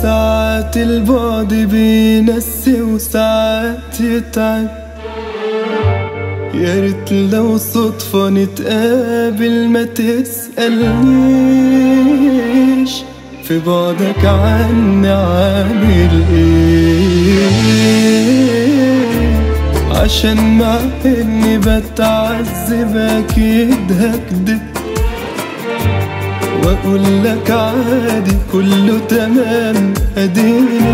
ساعات البعد بينسي وساعات يتعب يا ريت لو صدفة نتقابل ما تسألنيش في بعدك عني عامل ايه عشان مع اني بتعذب اكيد هكدب واقول لك عادي كله تمام اديني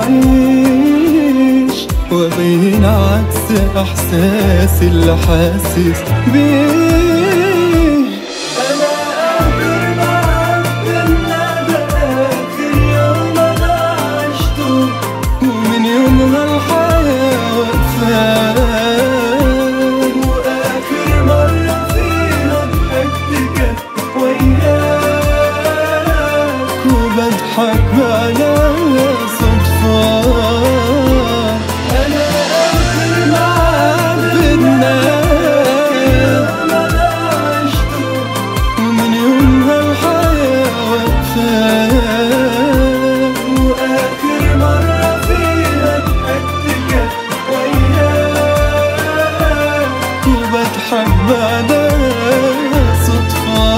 بعيش وابين عكس احساسي اللي حاسس بيه انا قادر معاك الندى اخر يوم انا عشته ومن يومها الحياه واقفه واخر مره فيها ضحكت كانت وياك وبضحك على صدفة أنا آخر معاك بالنار أنا عشته ومن يومها الحياة واقفة وآخر مرة فيها ضحكت كانت وياك وبضحك بعدها صدفة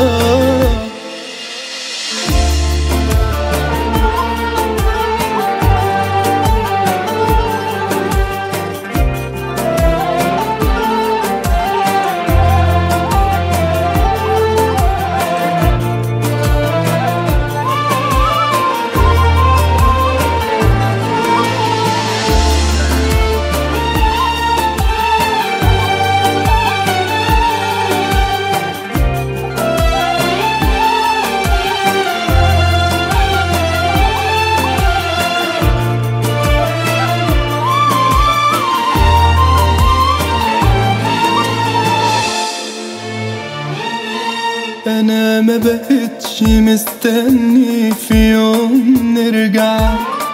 انا ما بقتش مستني في يوم نرجع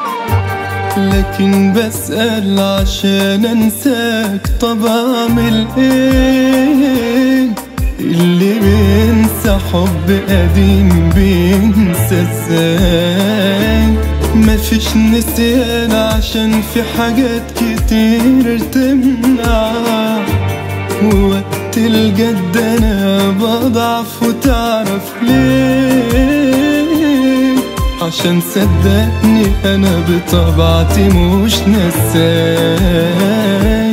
لكن بسأل عشان انساك طب اعمل ايه اللي بينسى حب قديم بينسى ازاي مفيش نسيان عشان في حاجات كتير تمنع ووقت الجد انا بضعف وتعرف ليه عشان صدقني انا بطبيعتي مش نساك